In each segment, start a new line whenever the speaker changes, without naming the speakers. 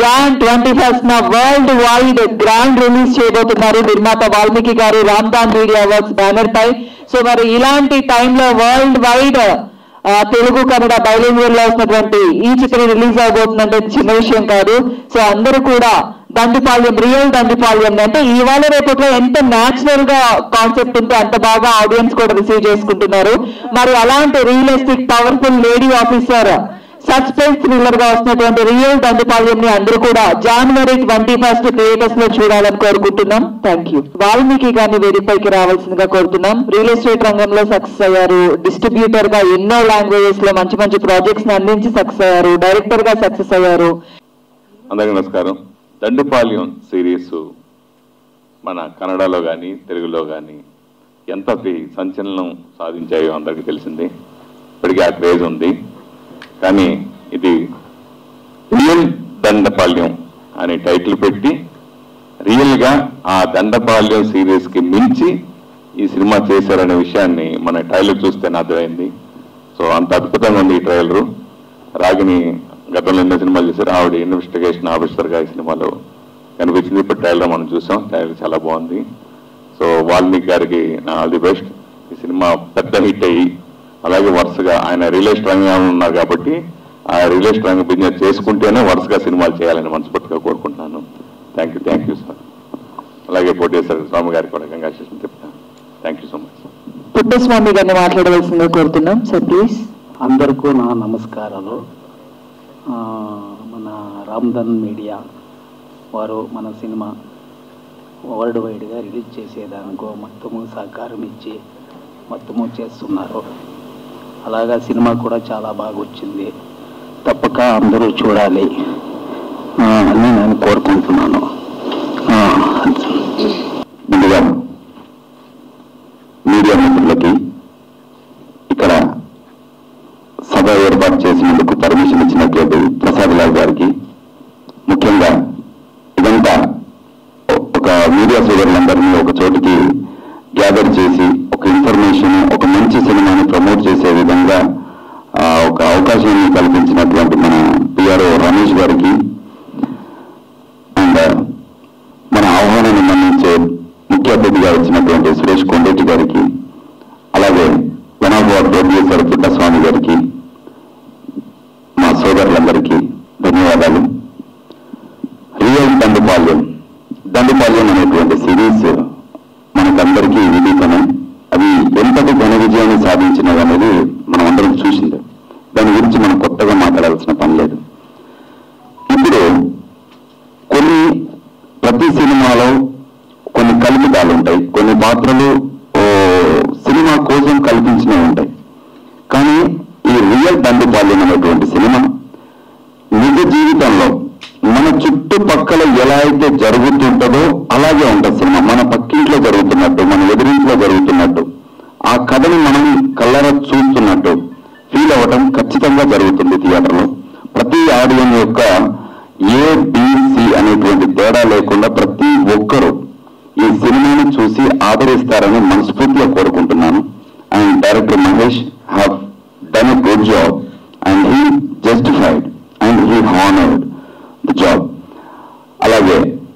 John twenty first న world wide grand release చేయబోతున్నారు నిర్మాత వాల్మీకి గారు రామ్దాన్ మీడియా అవార్డ్స్ బ్యానర్ పై సో మరి ఇలాంటి టైంలో వరల్డ్ వైడ్ ఆ, తెలుగు కన్నడ బైలింగ్వల్ లో వస్తున్నటువంటి ఈ చిత్రం రిలీజ్ అవబోతుందంటే చిన్న విషయం కాదు సో అందరూ కూడా దండిపాళ్యం రియల్ దండిపాళ్యం అంటే ఇవాళ రేపట్లో ఎంత న్యాచురల్ గా కాన్సెప్ట్ ఉంటే అంత బాగా ఆడియన్స్ కూడా రిసీవ్ చేసుకుంటున్నారు మరి అలాంటి realistic powerful lady officer suspense thriller గా వస్తున్నటువంటి రియల్ దండిపాళ్యం ని అందరూ కూడా జనవరి ట్వంటీ ఫస్ట్ థియేటర్స్ లో చూడాలని కోరుకుంటున్నాం థ్యాంక్ యూ వాల్మీకి గారిని వేదికపైకి రావాల్సిందిగా కోరుతున్నాం రియల్ ఎస్టేట్ రంగంలో సక్సెస్ అయ్యారు డిస్ట్రిబ్యూటర్ గా ఎన్నో లాంగ్వేజెస్ లో మంచి మంచి ప్రాజెక్ట్స్ ని అందించి సక్సెస్ అయ్యారు డైరెక్టర్ గా సక్సెస్ అయ్యారు
అందరికీ నమస్కారం దండుపాల్యం సిరీస్ మన కన్నడలో కానీ తెలుగులో కానీ ఎంత ఫి- సంచలనం సాధించాయో అందరికీ తెలిసింది ఇప్పటికీ ఆ క్రేజ్ ఉంది కానీ ఇది రియల్ దండపాల్యం అనే టైటిల్ పెట్టి రియల్ గా ఆ దండపాల్యం సిరీస్ కి మించి ఈ సినిమా చేశారనే విషయాన్ని మన ట్రైలర్ చూస్తే అర్థమైంది సో అంత అద్భుతంగా ఉంది ఈ ట్రైలర్ రాగిని గతంలో ఎన్నో సినిమాలు చేశారు ఆవిడ ఇన్వెస్టిగేషన్ ఆఫీసర్ గా ఈ సినిమాలో కనిపించింది ఇప్పుడు ట్రైలర్ మనం చూసాం ట్రైలర్ చాలా బాగుంది సో వాల్మీకి గారికి నా ఆల్ ది బెస్ట్ ఈ సినిమా పెద్ద హిట్ అయ్యి అలాగే వరుసగా ఆయన రిలేష్ రంగంలో ఉన్నారు కాబట్టి ఆ రిలేష్ రంగ బిజినెస్ చేసుకుంటేనే వరుసగా సినిమాలు చేయాలని మనస్ఫూర్తిగా కోరుకుంటున్నాను thank you thank you sir అలాగే పోటీసారి స్వామి గారికి కూడా కంగ్రాచులేషన్ చెప్తాను thank you so much
Puttaswamy గారిని మాట్లాడవలసిందిగా కోరుతున్నాం సార్ ప్లీజ్
అందరికీ నా నమస్కారాలు ఆ, మన రామ్ధన్ మీడియా వారు మన సినిమా వరల్డ్ వైడ్గా రిలీజ్ చేసేదానికో మొత్తము సహకారం ఇచ్చి మొత్తము చేస్తున్నారు అలాగా సినిమా కూడా చాలా బాగా వచ్చింది తప్పక అందరూ చూడాలి ఆ, అని నేను కోరుకుంటున్నాను ఆ,
ముందుగా మీడియా మిత్రులకి ఇక్కడ సభ ఏర్పాటు చేసినందుకు పర్మిషన్ ఇచ్చినటువంటి ప్రసాద్ లాల్ గారికి ముఖ్యంగా ఇదంతా ఒక మీడియా సోదరులందరినీ ఒక చోటికి గ్యాదర్ చేసి ఒక ఇన్ఫర్మేషన్ ఒక మంచి సినిమాని ప్రమోట్ చేసే విధంగా ఆ, ఒక అవకాశాన్ని కల్పించినటువంటి మన పిఆర్ఓ రమేష్ గారికి అండ్ మన ఆహ్వానాన్ని మన్నించే ముఖ్య అతిథిగా వచ్చినటువంటి సురేష్ కొండెట్టి గారికి అలాగే one of our producer Puttaswamy గారికి మా సోదరులందరికీ ధన్యవాదాలు రియల్ దండుపాల్యం దండుపాల్యం అనేటువంటి సిరీస్ మనకందరికీ విదితమే అవి ఎంతటి ఘన విజయాన్ని సాధించినవి అనేది మనం అందరం చూసింది దాని గురించి మనం కొత్తగా మాట్లాడాల్సిన పని లేదు ఇప్పుడు కొన్ని ప్రతి సినిమాలో కొన్ని కల్పితాలు ఉంటాయి కొన్ని పాత్రలు ఓ, సినిమా కోసం కల్పించినవి ఉంటాయి కానీ ఈ రియల్ దండుపాల్యం అనేటువంటి సినిమా నిజ జీవితంలో మన చుట్టుపక్కల ఎలా అయితే జరుగుతుంటుందో అలాగే ఉంటుంది సినిమా మన పక్కింట్లో జరుగుతున్నట్టు మన ఎదురింట్లో జరుగుతున్నట్టు ఆ కథని మనం కళ్ళర చూస్తున్నట్టు ఫీల్ అవ్వటం ఖచ్చితంగా జరుగుతుంది థియేటర్లో ప్రతి ఆడియన్ యొక్క ఏ బిసి అనేటువంటి తేడా లేకుండా ప్రతి ఒక్కరూ ఈ సినిమాని చూసి ఆదరిస్తారని మనస్ఫూర్తిగా కోరుకుంటున్నాను and director Mahesh have done a good job and he justified and he honoured the job అలాగే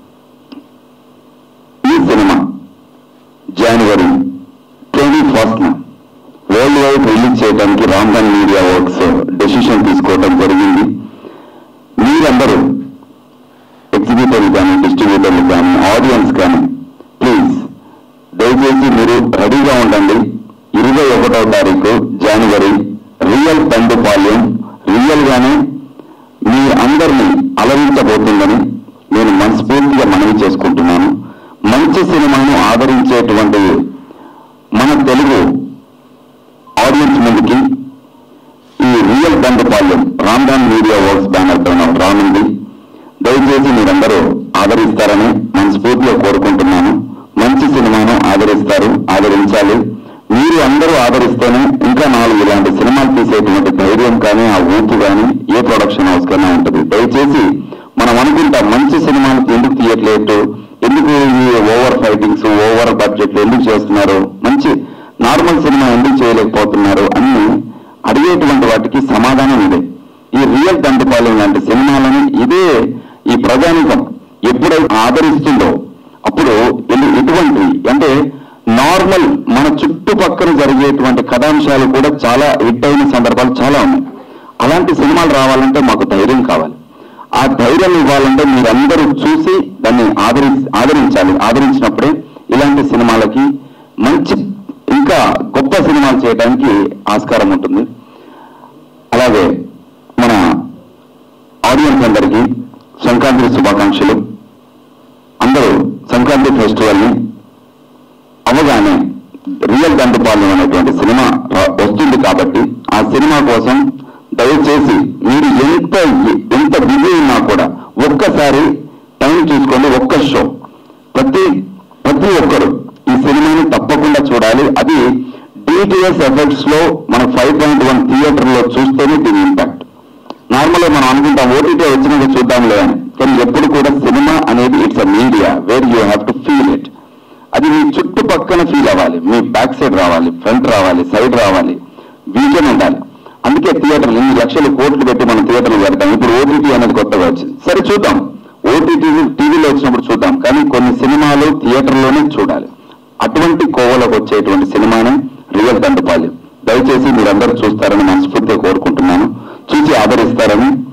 ఈ సినిమా జనవరి twenty first world wide release చేయడానికి రామ్దాన్ మీడియా వర్క్స్ డెసిషన్ తీసుకోవడం జరిగింది మీరందరూ ఎగ్జిక్యూటివ్లు కానీ డిస్ట్రిబ్యూటర్లు కానీ ఆడియన్స్ కానీ ప్లీజ్ దయచేసి మీరు రెడీగా ఉండండి ఇరవై ఒకటవ తారీఖు జనవరి రియల్ దండుపాల్యం రియల్ గానే మీ అందరినీ అలరించబోతుందని నేను మనస్ఫూర్తిగా మనవి చేసుకుంటున్నాను మంచి సినిమాను ఆదరించేటువంటి మన తెలుగు ఆడియన్స్ ముందుకి ఈ real Dandupalyam Ramdhan media works banner పైన రానుంది దయచేసి మీరందరూ ఆదరిస్తారని మనస్ఫూర్తిగా కోరుకుంటున్నాను మంచి సినిమాను ఆదరిస్తారు ఆదరించాలి మీరు అందరూ ఆదరిస్తేనే ఇంకా నాలుగు ఇలాంటి సినిమాలు తీసేటువంటి ధైర్యం కానీ ఆ ఊపు కానీ ఏ ప్రొడక్షన్ హౌస్ కన్నా ఉంటుంది దయచేసి మనం అనుకుంటాం మంచి సినిమాలు ఎందుకు తీయట్లేదు ఎందుకు ఈ ఓవర్ ఫైటింగ్స్ ఓవర్ బడ్జెట్ ఎందుకు చేస్తున్నారు మంచి నార్మల్ సినిమా ఎందుకు చేయలేకపోతున్నారు అని అడిగేటువంటి వాటికి సమాధానం ఇదే ఈ రియల్ దండపాలెం లాంటి సినిమాలని ఇదే ఈ ప్రజానికం ఎప్పుడైతే ఆదరిస్తుందో అప్పుడు ఎన్ని- ఎటువంటి అంటే నార్మల్ మన చుట్టుపక్కల జరిగేటువంటి కథాంశాలు కూడా చాలా హిట్ అయిన సందర్భాలు చాలా ఉన్నాయి అలాంటి సినిమాలు రావాలంటే మాకు ధైర్యం కావాలి ఆ ధైర్యం ఇవ్వాలంటే మీరందరూ చూసి దాన్ని ఆదరి ఆదరించాలి ఆదరించినప్పుడే ఇలాంటి సినిమాలకి మంచి ఇంకా గొప్ప సినిమాలు చేయడానికి ఆస్కారం ఉంటుంది అలాగే మన ఆడియన్స్ అందరికీ సంక్రాంతి శుభాకాంక్షలు అందరూ సంక్రాంతి ఫెస్టివల్ ని అవగానే రియల్ దండుపాలెం అనేటువంటి సినిమా రా- వస్తుంది కాబట్టి ఆ సినిమా కోసం దయచేసి మీరు ఎంత ఎంత బిజీ ఉన్నా కూడా ఒక్కసారి టైం చూసుకోండి ఒక్క షో ప్రతి ప్రతి ఒక్కరు ఈ సినిమాని తప్పకుండా చూడాలి అది డిటిఎస్ ఎఫెక్ట్స్ లో మన ఫైవ్ పాయింట్ వన్ థియేటర్ లో చూస్తేనే దీని ఇంపాక్ట్ నార్మల్ గా మనం అనుకుంటాం ఓటీటీ వచ్చినాక చూద్దాంలే అని కానీ ఎప్పుడు కూడా సినిమా అనేది it's a media where you have to feel it అది మీ చుట్టుపక్కన ఫీల్ అవ్వాలి మీ బ్యాక్ సైడ్ రావాలి ఫ్రంట్ రావాలి సైడ్ రావాలి విజన్ ఉండాలి అందుకే థియేటర్లు ఇన్ని లక్షలు కోట్లు పెట్టి మనం థియేటర్లు పెడతాం ఇప్పుడు ఓటీటీ అనేది కొత్తగా వచ్చింది సరే చూద్దాం ఓటీటీ టీవీలో వచ్చినప్పుడు చూద్దాం కానీ కొన్ని సినిమాలు థియేటర్లోనే చూడాలి అటువంటి కోవలోకి వచ్చేటువంటి సినిమానే రియల్ దండుపాలి దయచేసి మీరందరూ చూస్తారని మనస్ఫూర్తిగా కోరుకుంటున్నాను చూసి ఆదరిస్తారని